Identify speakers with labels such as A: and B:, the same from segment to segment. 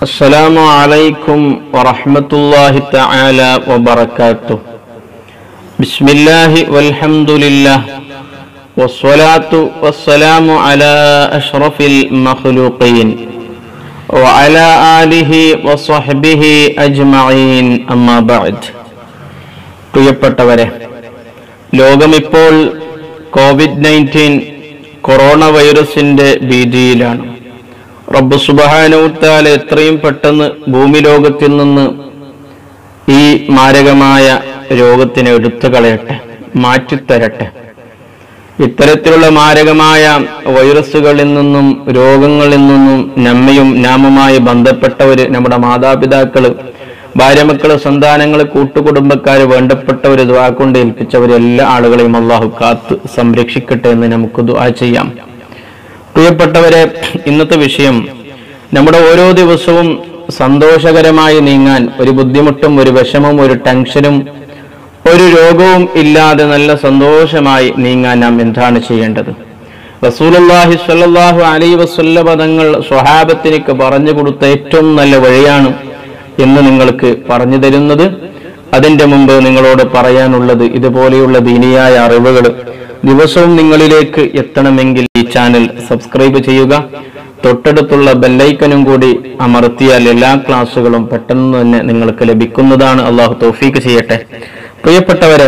A: السلام عليكم ورحمة الله تعالى وبركاته بسم الله والحمد لله والصلاة والسلام على أشرف المخلوقين وعلى آله وصحبه أجمعين أما بعد പ്രിയപ്പെട്ടവരെ ലോകമിപ്പോൾ Covid nineteen corona വൈറസിന്റെ ഭീതിയിലാണ് റബ്ബ് സുബഹാനവുത്താൽ എത്രയും പെട്ടെന്ന് ഭൂമി ലോകത്തിൽ നിന്ന് ഈ മാരകമായ രോഗത്തിനെ എടുത്തു കളയട്ടെ മാറ്റിത്തരട്ടെ ഇത്തരത്തിലുള്ള മാരകമായ വൈറസുകളിൽ നിന്നും രോഗങ്ങളിൽ നിന്നും നമ്മയും നാമുമായി ബന്ധപ്പെട്ടവര് നമ്മുടെ മാതാപിതാക്കള് ഭാര്യമക്കള് സന്താനങ്ങള് കൂട്ടുകുടുംബക്കാര് വേണ്ടപ്പെട്ടവര് ദ്വാ കൊണ്ട് ഏൽപ്പിച്ചവര് എല്ലാ ആളുകളെയും അള്ളാഹു കാത്ത് സംരക്ഷിക്കട്ടെ എന്ന് നമുക്ക് ദ്വാ ചെയ്യാം പ്രിയപ്പെട്ടവരെ ഇന്നത്തെ വിഷയം നമ്മുടെ ഓരോ ദിവസവും സന്തോഷകരമായി നീങ്ങാൻ ഒരു ബുദ്ധിമുട്ടും ഒരു വിഷമവും ഒരു ടെൻഷനും ഒരു രോഗവും ഇല്ലാതെ നല്ല സന്തോഷമായി നീങ്ങാൻ നാം എന്താണ് ചെയ്യേണ്ടത് റസൂലുള്ളാഹി സ്വല്ലല്ലാഹു അലൈഹി വസല്ല പദങ്ങൾ സ്വഹാബത്തിനൊക്കെ പറഞ്ഞു കൊടുത്ത ഏറ്റവും നല്ല വഴിയാണ് എന്ന് നിങ്ങൾക്ക് പറഞ്ഞു തരുന്നത് അതിന്റെ മുമ്പ് നിങ്ങളോട് പറയാനുള്ളത് ഇതുപോലെയുള്ള ദീനിയായ അറിവുകൾ ദിവസവും നിങ്ങളിലേക്ക് എത്തണമെങ്കിൽ ഈ ചാനൽ സബ്സ്ക്രൈബ് ചെയ്യുക തൊട്ടടുത്തുള്ള ബെല്ലൈക്കനും കൂടി അമർത്തിയാൽ എല്ലാ ക്ലാസ്സുകളും പെട്ടെന്ന് തന്നെ നിങ്ങൾക്ക് ലഭിക്കുന്നതാണ് അള്ളാഹു തൗഫീക്ക് ചെയ്യട്ടെ പ്രിയപ്പെട്ടവരെ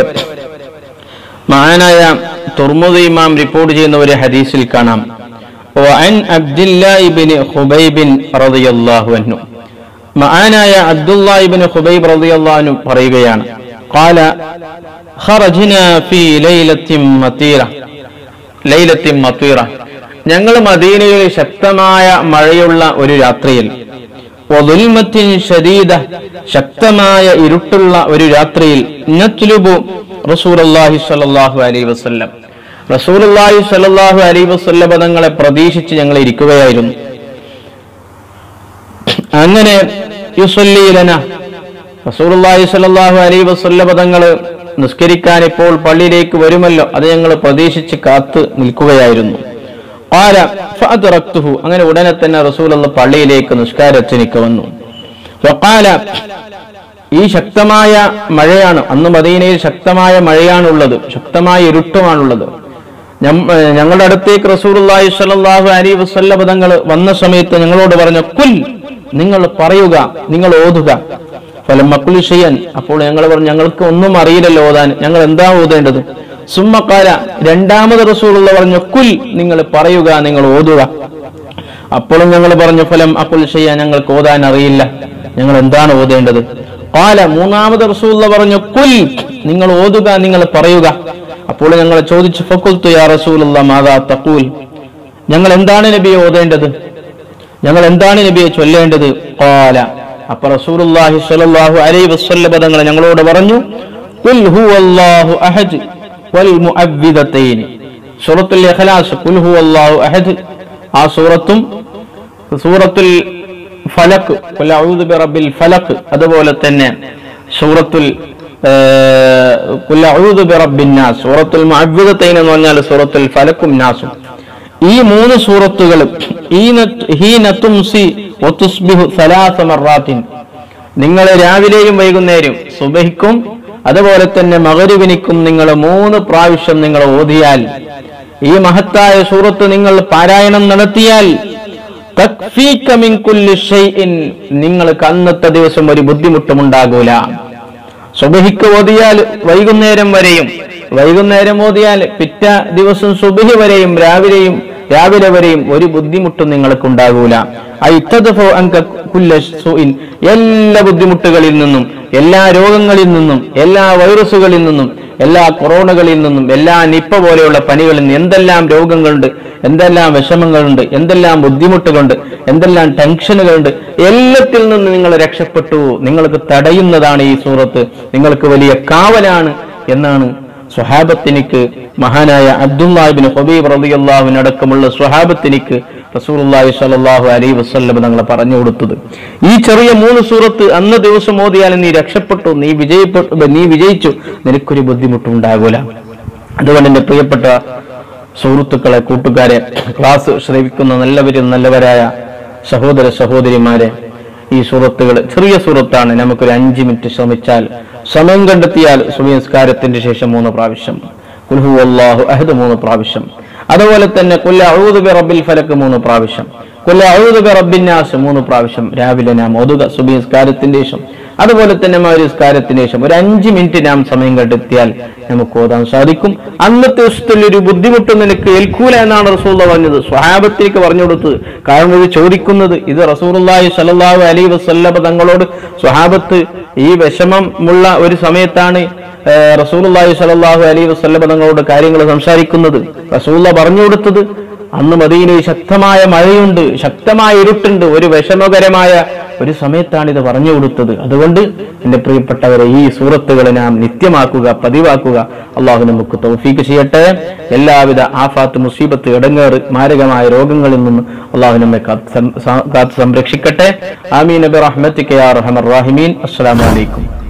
A: മഹാനായ തുർമുദ് ഇമാം റിപ്പോർട്ട് ചെയ്യുന്ന ഒരു ഹദീസിൽ കാണാം وعن عبد الله بن خبيب رضي الله عنه മഹാനായ അബ്ദുല്ലാ ഇബ്നു ഖുബൈബ് റളിയല്ലാഹു അൻഹു പറയുകയാണ് قال خرجنا في ليلة مطيرة ليلة مطيرة ഞങ്ങൾ മദീനയിൽ ശക്തമായ മഴയുള്ള ഒരു രാത്രിയിൽ വദുൽമത്തിൻ ശദീദ ശക്തമായ ഇരുട്ടുള്ള ഒരു രാത്രിയിൽ നത്ലുബു റസൂലുള്ളാഹി സ്വല്ലല്ലാഹു അലൈഹി വസല്ലം റസൂലുള്ളാഹി സ്വല്ലല്ലാഹു അലൈഹി വസല്ലം പദങ്ങളെ പ്രതീക്ഷിച്ച് ഞങ്ങൾ ഇരിക്കുകയായിരുന്നു അങ്ങനെ യുസല്ലീലന റസൂലുള്ളാഹി സ്വല്ലല്ലാഹു അലൈഹി വസല്ല പദങ്ങൾ നിസ്കരിക്കാൻ ഇപ്പോൾ പള്ളിയിലേക്ക് വരുമല്ലോ അത് ഞങ്ങൾ പ്രതീക്ഷിച്ച് കാത്ത് നിൽക്കുകയായിരുന്നു ആര ഫഅദ്റക്തുഹു അങ്ങനെ ഉടനെ തന്നെ റസൂലുള്ള പള്ളിയിലേക്ക് നിസ്കാരത്തിനിക്ക് വന്നു വഖാല ഈ ശക്തമായ മഴയാണ് അന്ന് മദീനയിൽ ശക്തമായ മഴയാണുള്ളത് ശക്തമായ ഇരുട്ടുമാണുള്ളത് ഞം- ഏർ ഞങ്ങളുടെ അടുത്തേക്ക് റസൂലുള്ളാഹി സ്വല്ലല്ലാഹു അലൈഹി വസല്ല പദങ്ങൾ വന്ന സമയത്ത് ഞങ്ങളോട് പറഞ്ഞു കുൽ നിങ്ങൾ പറയുക നിങ്ങൾ ഓതുക ഫലം മക്കുലി ചെയ്യാൻ അപ്പോൾ ഞങ്ങൾ പറഞ്ഞു ഞങ്ങൾക്ക് ഒന്നും അറിയില്ലല്ലോ ഓതാൻ ഞങ്ങൾ എന്താ ഓതേണ്ടത് സുമ്മക്കാല രണ്ടാമത് റസൂലുള്ള പറഞ്ഞു കുൽ നിങ്ങൾ പറയുക നിങ്ങൾ ഓതുക അപ്പോഴും ഞങ്ങൾ പറഞ്ഞു ഫലം അക്കുൽ ചെയ്യാൻ ഞങ്ങൾക്ക് ഓതാൻ അറിയില്ല ഞങ്ങൾ എന്താണ് ഓതേണ്ടത് കാല മൂന്നാമത് റസൂള്ള പറഞ്ഞു കുൽ നിങ്ങൾ ഓതുക നിങ്ങൾ പറയുക അപ്പോൾ ഞങ്ങൾ ചോദിച്ചു ഫക്കുൽത്തു യാ റസൂലുള്ള മാതാ തക്കൂൽ ഞങ്ങൾ എന്താണ് നബിയെ ഓതേണ്ടത് ഞങ്ങൾ എന്താണ് നബിയെ ചൊല്ലേണ്ടത് കാല അപ്പൊ റസൂലുള്ളാഹി സ്വല്ലല്ലാഹു അലൈഹി വസല്ലം പദങ്ങൾ ഞങ്ങളോട് പറഞ്ഞു ഖുൽ ഹുവല്ലാഹു അഹദ് വൽ മുഅവ്വിദതൈൻ സൂറത്തുൽ ഇഖ്ലാസ് ഖുൽ ഹുവല്ലാഹു അഹദ് ആ സൂറത്തും സൂറത്തുൽ ഫലക് ഖുൽ അഊദു ബിറബ്ബിൽ ഫലക് അതുപോലെ തന്നെ സൂറത്തുൽ ഏർ, ഖുൽ അഊദു ബിറബ്ബിൻ നാസ് സൂറത്തുൽ മുഅവ്വിദതൈൻ എന്ന് പറഞ്ഞാൽ സൂറത്തുൽ ഫലക്കും നാസും ഈ മൂന്ന് സൂറത്തുകളും നിങ്ങൾ രാവിലെയും വൈകുന്നേരം സുബഹിക്കും അതുപോലെ തന്നെ മകരുവിനിക്കും നിങ്ങൾ മൂന്ന് പ്രാവശ്യം നിങ്ങൾ ഓതിയാൽ ഈ മഹത്തായ സൂറത്ത് നിങ്ങൾ പാരായണം നടത്തിയാൽ തക്ഫീക മിൻ കുല്ലി ഷൈഇൻ നിങ്ങൾക്ക് അന്നത്തെ ദിവസം ഒരു ബുദ്ധിമുട്ടും ഉണ്ടാകൂല സുബഹിക്ക് ഓതിയാൽ വൈകുന്നേരം വരെയും വൈകുന്നേരം ഓതിയാൽ പിറ്റ ദിവസം സുബഹി വരെയും രാവിലെയും രാവിലെ വരെയും ഒരു ബുദ്ധിമുട്ടും നിങ്ങൾക്ക് ഉണ്ടാകൂല ഐത്തദ്ഫു അൻക കുല്ല സൂഇൻ. എല്ലാ ബുദ്ധിമുട്ടുകളിൽ നിന്നും എല്ലാ രോഗങ്ങളിൽ നിന്നും എല്ലാ വൈറസുകളിൽ നിന്നും എല്ലാ കൊറോണകളിൽ നിന്നും എല്ലാ നിപ്പ പോലെയുള്ള പനികളിൽ നിന്ന് എന്തെല്ലാം രോഗങ്ങളുണ്ട് എന്തെല്ലാം വിഷമങ്ങളുണ്ട് എന്തെല്ലാം ബുദ്ധിമുട്ടുകളുണ്ട് എന്തെല്ലാം ടെൻഷനുകളുണ്ട് എല്ലാത്തിൽ നിന്ന് നിങ്ങൾ രക്ഷപ്പെട്ടു നിങ്ങൾക്ക് തടയുന്നതാണ് ഈ സൂറത്ത് നിങ്ങൾക്ക് വലിയ കാവലാണ് എന്നാണ് സ്വഹാബത്തിനിക്ക് മഹാനായ അബ്ദുല്ലാഹിബിൻ ഹബീബ് റളിയല്ലാഹുവിന് അടക്കമുള്ള സ്വഹാബത്തിനിക്ക് റസൂലുള്ളാഹി സ്വല്ലല്ലാഹു അലൈഹി വസല്ലം തങ്ങൾ പറഞ്ഞു കൊടുത്തത് ഈ ചെറിയ മൂന്ന് സൂറത്ത് അന്ന് ദിവസം ഓതിയാൽ നീ രക്ഷപ്പെട്ടു നീ വിജയപ്പെട്ടു നീ വിജയിച്ചു നിനക്കൊരു ബുദ്ധിമുട്ടും ഉണ്ടാകൂല അതുകൊണ്ട് എന്റെ പ്രിയപ്പെട്ട സുഹൃത്തുക്കളെ കൂട്ടുകാരെ ക്ലാസ് ശ്രവിക്കുന്ന നല്ലവരും നല്ലവരായ സഹോദര സഹോദരിമാരെ ഈ സൂറത്തുകൾ ചെറിയ സൂറത്താണ് നമുക്കൊരു അഞ്ച് മിനിറ്റ് ശ്രമിച്ചാൽ സമയം കണ്ടെത്തിയാൽ സുബിസ്കാരത്തിന്റെ ശേഷം മൂന്ന് പ്രാവശ്യം കുൽഹു അള്ളാഹു അഹദ് മൂന്ന് പ്രാവശ്യം അതുപോലെ തന്നെ കൊല്ല അഴുതു റബ്ബിൽ ഫലക്ക് മൂന്ന് പ്രാവശ്യം കൊല്ല അഴുതു റബ്ബിന്നാസ് മൂന്ന് പ്രാവശ്യം രാവിലെ നാം ഒതുക സുബിസ്കാരത്തിന്റെ ശേഷം അതുപോലെ തന്നെ മൗര്യസ്കാരത്തിന് ശേഷം ഒരു അഞ്ച് മിനിറ്റ് നാം സമയം കണ്ടെത്തിയാൽ നമുക്ക് ഓതാൻ സാധിക്കും അന്നത്തെ ദിവസത്തിൽ ഒരു ബുദ്ധിമുട്ട് നിനക്ക് ഏൽക്കൂല എന്നാണ് റസൂൽ പറഞ്ഞത് സ്വഹാബത്തിലേക്ക് പറഞ്ഞു കൊടുത്തത് കാരണം ഇത് ചോദിക്കുന്നത് ഇത് റസൂർല്ലാഹി സല്ലാഹു അലൈ വസല്ലബ തങ്ങളോട് സ്വഹാബത്ത് ഈ വിഷമമുള്ള ഒരു സമയത്താണ് റസൂലുള്ളാഹി സ്വല്ലല്ലാഹു അലൈഹി വസല്ലം തങ്ങളോട് കാര്യങ്ങൾ സംസാരിക്കുന്നത് റസൂല്ല പറഞ്ഞു കൊടുത്തത് അന്ന് മദീനയിൽ ശക്തമായ മഴയുണ്ട് ശക്തമായ ഇരുട്ടുണ്ട് ഒരു വിഷമകരമായ ഒരു സമയത്താണ് ഇത് പറഞ്ഞു കൊടുത്തത് അതുകൊണ്ട് എന്റെ പ്രിയപ്പെട്ടവരെ ഈ സൂറത്തുകളെ നാം നിത്യമാക്കുക പതിവാക്കുക അള്ളാഹു നമുക്ക് തൗഫീക്ക് ചെയ്യട്ടെ എല്ലാവിധ ആഫാത്ത് മുസീബത്ത് ഇടങ്ങേറ് മാരകമായ രോഗങ്ങളിൽ നിന്നും അള്ളാഹു നമ്മെ കാത്ത് സം- കാത്ത് സംരക്ഷിക്കട്ടെ ആമീൻ നബി റഹ്മത്തിക്ക് യാ റഹമർ റാഹിമീൻ അസ്സലാമു അലൈക്കും